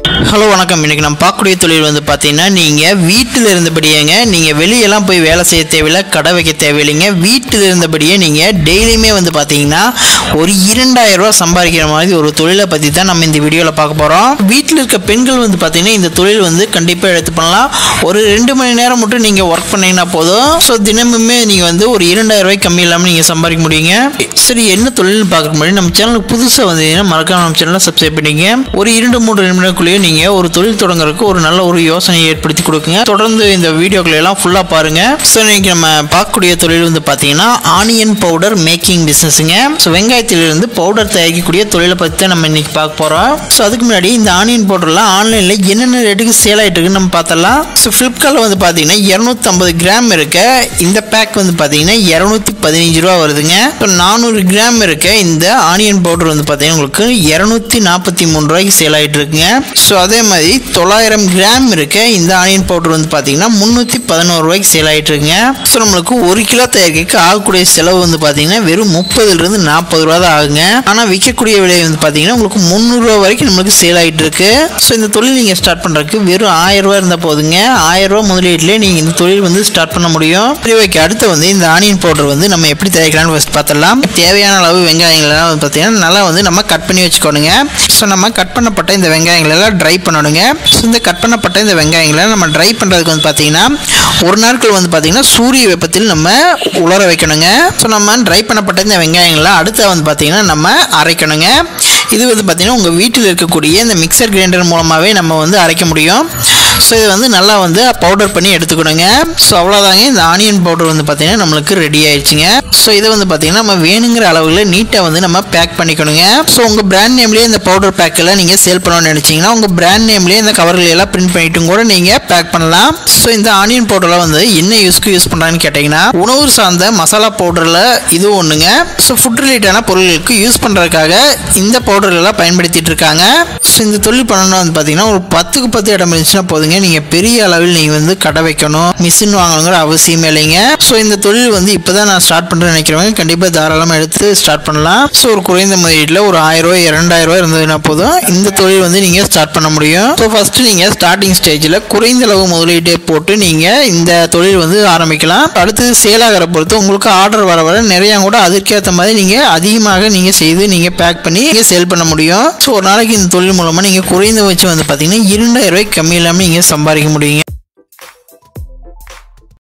hello வணக்கம் இன்னைக்கு நம்ம பார்க்கக்கூடிய தொழில் வந்து பார்த்தீங்கன்னா நீங்கள் வீட்டில் இருந்தபடியேங்க நீங்கள் வெளியெல்லாம் போய் வேலை செய்ய தேவையில்லை கடை வைக்க தேவையில்லைங்க வீட்டில் இருந்தபடியே நீங்கள் டெய்லியுமே வந்து பார்த்தீங்கன்னா ஒரு இரண்டாயிரம் ரூபாய் சம்பாதிக்கிற மாதிரி ஒரு தொழிலை பற்றி தான் நம்ம இந்த வீடியோவில் பார்க்க போகிறோம் வீட்டில் இருக்க பெண்கள் வந்து பார்த்தீங்கன்னா இந்த தொழில் வந்து கண்டிப்பாக எடுத்து பண்ணலாம் ஒரு ரெண்டு மணி நேரம் மட்டும் நீங்கள் ஒர்க் பண்ணீங்கன்னா போதும் ஸோ தினமுமே நீங்கள் வந்து ஒரு இரண்டாயிரம் ரூபாய் கம்மி இல்லாமல் நீங்கள் சம்பாதிக்க முடியுங்க சரி என்ன தொழில்னு பார்க்க முன்னாடி நம்ம சேனலுக்கு புதுசாக வந்தீங்கன்னா மறக்காம நம்ம சேனலை சப்ஸ்கிரைப் பண்ணிங்க ஒரு இரண்டு மூன்று நிமிடக்குள்ளேயே நீங்கள் ஒரு தொழில் தொடங்குறதுக்கு ஒரு நல்ல ஒரு யோசனையை ஏற்படுத்தி கொடுக்குங்க தொடர்ந்து இந்த வீடியோக்களை எல்லாம் ஃபுல்லாக பாருங்க ஸோ இன்னைக்கு நம்ம பார்க்கக்கூடிய தொழில் வந்து பார்த்தீங்கன்னா ஆனியன் பவுடர் மேக்கிங் பிஸ்னஸுங்க ஸோ வெங்காயத்திலிருந்து பவுடர் தயாரிக்கக்கூடிய தொழிலை பற்றி தான் நம்ம இன்னைக்கு பார்க்க போகிறோம் ஸோ அதுக்கு முன்னாடி இந்த ஆனியன் பவுடர்லாம் ஆன்லைனில் என்னென்ன ரேட்டுக்கு சேல் ஆகிட்டு இருக்குன்னு நம்ம பார்த்தலாம் ஸோ ஃப்ளிப்கார்ட்டில் வந்து பார்த்தீங்கன்னா இரநூத்தம்பது கிராம் இருக்க இந்த பேக் வந்து பார்த்தீங்கன்னா இரநூத்தி பதினஞ்சு ரூபா வருதுங்க ஸோ நானூறு கிராம் இருக்க இந்த ஆனியன் பவுடர் வந்து பார்த்தீங்கன்னா உங்களுக்கு இரநூத்தி நாற்பத்தி மூணு ரூபாய்க்கு சேல் ஆகிட்டு இருக்குங்க ஸோ அதே மாதிரி தொள்ளாயிரம் கிராம் இருக்க இந்த ஆனியன் பவுடர் வந்து பார்த்தீங்கன்னா முந்நூற்றி பதினோரு ரூபாய்க்கு சேல் ஆகிட்டு இருக்குங்க ஸோ நம்மளுக்கு ஒரு கிலோ தயாரிக்க ஆகக்கூடிய செலவு வந்து பார்த்தீங்கன்னா வெறும் முப்பதுலேருந்து நாற்பது ரூபா தான் ஆகுங்க ஆனால் விற்கக்கூடிய விலை வந்து பார்த்தீங்கன்னா உங்களுக்கு முந்நூறுரூவா வரைக்கும் நம்மளுக்கு சேல் ஆகிட்டு இருக்கு ஸோ இந்த தொழில் நீங்கள் ஸ்டார்ட் பண்ணுறதுக்கு வெறும் ஆயிரம் ரூபா இருந்தால் போதுங்க ஆயிரம் ரூபா முதலீட்டிலே நீங்கள் இந்த தொழில் வந்து ஸ்டார்ட் பண்ண முடியும் சரி ஓகே அடுத்து வந்து இந்த ஆனியன் பவுடர் வந்து நம்ம எப்படி தயாரிக்கலாம்னு ஃபஸ்ட் பார்த்தலாம் தேவையான அளவு வெங்காயங்கள்லாம் வந்து பார்த்தீங்கன்னா நல்லா வந்து நம்ம கட் பண்ணி வச்சுக்கோணுங்க ஸோ நம்ம கட் பண்ணப்பட்ட இந்த வெங்காயங்களெல்லாம் ட்ரை பண்ணணுங்க ஸோ இந்த கட் பண்ணப்பட்ட இந்த வெங்காயங்களை நம்ம ட்ரை பண்ணுறதுக்கு வந்து பார்த்தீங்கன்னா ஒரு நாட்கள் வந்து பார்த்தீங்கன்னா சூரிய வெப்பத்தில் நம்ம உலர வைக்கணுங்க ஸோ நம்ம ட்ரை பண்ணப்பட்ட இந்த வெங்காயங்களை அடுத்து வந்து பார்த்தீங்கன்னா நம்ம அரைக்கணுங்க இது வந்து பார்த்தீங்கன்னா உங்கள் வீட்டில் இருக்கக்கூடிய இந்த மிக்சர் கிரைண்டர் மூலமாகவே நம்ம வந்து அரைக்க முடியும் ஸோ இது வந்து நல்லா வந்து பவுடர் பண்ணி எடுத்துக்கணுங்க ஸோ அவ்வளோதாங்க இந்த ஆனியன் பவுடர் வந்து பார்த்தீங்கன்னா நம்மளுக்கு ரெடி ஆயிடுச்சுங்க ஸோ இதை வந்து பார்த்தீங்கன்னா நம்ம வேணுங்கிற அளவில் நீட்டாக வந்து நம்ம பேக் பண்ணிக்கணுங்க ஸோ உங்கள் பிராண்ட் நேம்லேயே இந்த பவுடர் பேக்கெல்லாம் நீங்கள் சேல் பண்ணணும்னு நினச்சிங்கன்னா உங்கள் பிராண்ட் நேம்லேயே இந்த கவர்கள் எல்லாம் பிரிண்ட் பண்ணிட்டும் கூட நீங்கள் பேக் பண்ணலாம் ஸோ இந்த ஆனியன் பவுடரில் வந்து என்ன யூஸ்க்கு யூஸ் பண்ணுறாங்கன்னு கேட்டிங்கன்னா உணவு சார்ந்த மசாலா பவுடரில் இது ஒன்றுங்க ஸோ ஃபுட் ரிலேட்டான பொருட்களுக்கு யூஸ் பண்ணுறதுக்காக இந்த பவுடர் எல்லாம் பயன்படுத்திட்டு இருக்காங்க ஸோ இந்த தொழில் பண்ணணும் வந்து பார்த்தீங்கன்னா ஒரு பத்துக்கு பத்து இடம் இருந்துச்சுன்னா போதுங்க நீங்கள் பெரிய அளவில் நீங்கள் வந்து கடை வைக்கணும் மிஷின் வாங்கணுங்கிற அவசியமே இல்லைங்க ஸோ இந்த தொழில் வந்து இப்போ தான் நான் ஸ்டார்ட் பண்ணுறேன்னு நினைக்கிறவங்க கண்டிப்பாக தாராளமாக எடுத்து ஸ்டார்ட் பண்ணலாம் ஸோ ஒரு குறைந்த முதலீட்டில் ஒரு ஆயிரம் ரூபாய் இரண்டாயிரம் ரூபாய் இருந்ததுன்னா போதும் இந்த தொழில் வந்து நீங்கள் ஸ்டார்ட் பண்ண முடியும் ஸோ ஃபஸ்ட்டு நீங்கள் ஸ்டார்டிங் ஸ்டேஜில் குறைந்த அளவு முதலீட்டை போட்டு நீங்கள் இந்த தொழில் வந்து ஆரம்பிக்கலாம் அடுத்தது சேல் ஆகிற பொறுத்து உங்களுக்கு ஆர்டர் வர வர நிறையா கூட அதற்கேற்ற மாதிரி நீங்கள் அதிகமாக நீங்கள் செய்து நீங்கள் பேக் பண்ணி நீங்கள் சேல் பண்ண முடியும் ஸோ ஒரு நாளைக்கு இந்த தொழில் மூலமாக நீங்கள் குறைந்தபட்சம் வந்து பார்த்தீங்கன்னா இரண்டாயிரம் ரூபாய் கம்மி இல்லாமல் நீங்கள் சம்பாதிக்க முடியுங்க